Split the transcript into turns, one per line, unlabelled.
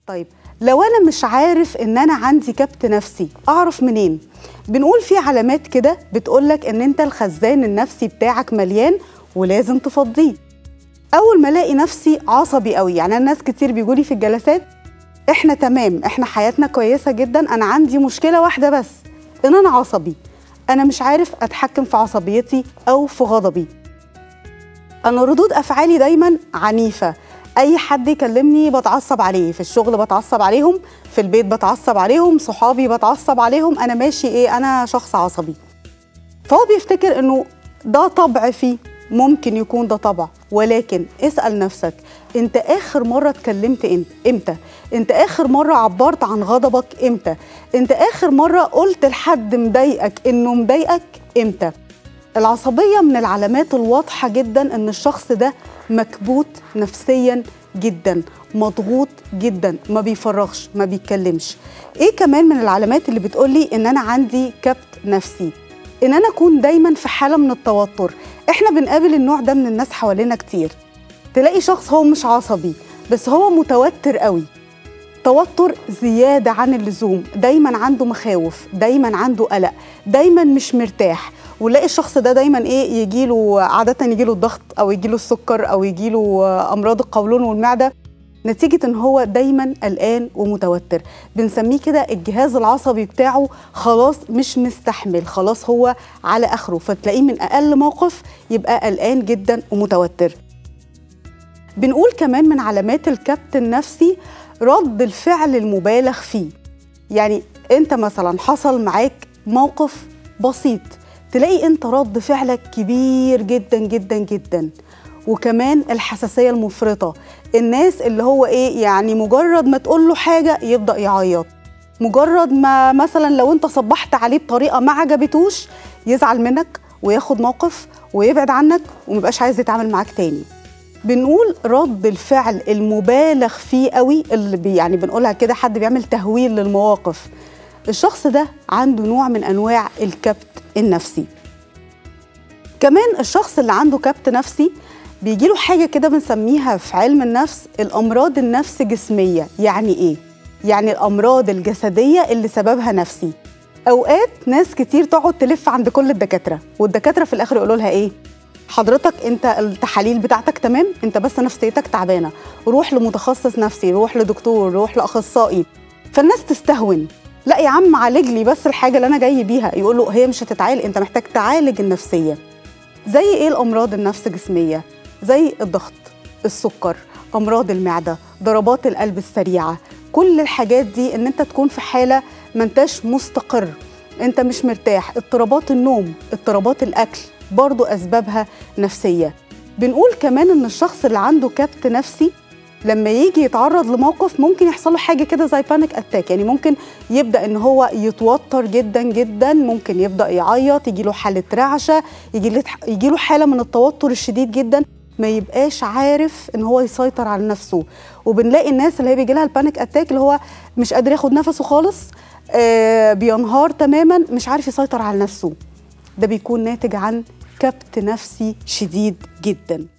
طيب لو انا مش عارف ان انا عندي كبت نفسي اعرف منين بنقول في علامات كده بتقولك ان انت الخزان النفسي بتاعك مليان ولازم تفضيه اول ما الاقي نفسي عصبي قوي يعني انا ناس كتير بيجولي في الجلسات احنا تمام احنا حياتنا كويسه جدا انا عندي مشكله واحده بس ان انا عصبي انا مش عارف اتحكم في عصبيتي او في غضبي انا ردود افعالي دايما عنيفه اي حد يكلمني بتعصب عليه في الشغل بتعصب عليهم في البيت بتعصب عليهم صحابي بتعصب عليهم انا ماشي ايه انا شخص عصبي فهو بيفتكر انه ده طبع فيه ممكن يكون ده طبع ولكن اسال نفسك انت اخر مره اتكلمت امتى انت اخر مره عبرت عن غضبك امتى انت اخر مره قلت لحد مضايقك انه مضايقك امتى العصبيه من العلامات الواضحه جدا ان الشخص ده مكبوت نفسيا جدا مضغوط جدا ما بيفرغش ما بيتكلمش ايه كمان من العلامات اللي بتقولي ان انا عندي كبت نفسي ان انا اكون دايما في حاله من التوتر احنا بنقابل النوع ده من الناس حوالينا كتير تلاقي شخص هو مش عصبي بس هو متوتر قوي توتر زيادة عن اللزوم دايما عنده مخاوف دايما عنده قلق دايما مش مرتاح ونلاقي الشخص ده دايما ايه يجيله عادة يجيله الضغط او يجيله السكر او يجيله امراض القولون والمعدة نتيجة ان هو دايما قلقان ومتوتر بنسميه كده الجهاز العصبي بتاعه خلاص مش مستحمل خلاص هو على اخره فتلاقيه من اقل موقف يبقى قلقان جدا ومتوتر بنقول كمان من علامات الكبت النفسي رد الفعل المبالغ فيه يعني انت مثلا حصل معاك موقف بسيط تلاقي انت رد فعلك كبير جدا جدا جدا وكمان الحساسيه المفرطه الناس اللي هو ايه يعني مجرد ما تقول له حاجه يبدا يعيط مجرد ما مثلا لو انت صبحت عليه بطريقه ما عجبتوش يزعل منك وياخد موقف ويبعد عنك وميبقاش عايز يتعامل معاك تاني بنقول رد الفعل المبالغ فيه قوي اللي بي يعني بنقولها كده حد بيعمل تهويل للمواقف الشخص ده عنده نوع من انواع الكبت النفسي كمان الشخص اللي عنده كبت نفسي بيجيله حاجه كده بنسميها في علم النفس الامراض النفس جسميه يعني ايه يعني الامراض الجسديه اللي سببها نفسي اوقات ناس كتير تقعد تلف عند كل الدكاتره والدكاتره في الاخر يقولوا لها ايه حضرتك انت التحاليل بتاعتك تمام انت بس نفسيتك تعبانه روح لمتخصص نفسي روح لدكتور روح لاخصائي فالناس تستهون لا يا عم عالج لي بس الحاجه اللي انا جاي بيها يقول له هي مش هتتعالج انت محتاج تعالج النفسيه زي ايه الامراض النفس جسميه زي الضغط السكر امراض المعده ضربات القلب السريعه كل الحاجات دي ان انت تكون في حاله ما انتش مستقر انت مش مرتاح اضطرابات النوم اضطرابات الاكل برضو اسبابها نفسيه بنقول كمان ان الشخص اللي عنده كبت نفسي لما يجي يتعرض لموقف ممكن يحصل له حاجه كده زي بانيك اتاك يعني ممكن يبدا ان هو يتوتر جدا جدا ممكن يبدا يعيط يجي له حاله رعشه يجي يجي له حاله من التوتر الشديد جدا ما يبقاش عارف ان هو يسيطر على نفسه وبنلاقي الناس اللي هي بيجي لها البانيك اتاك اللي هو مش قادر ياخد نفسه خالص آه بينهار تماما مش عارف يسيطر على نفسه ده بيكون ناتج عن كبت نفسي شديد جدا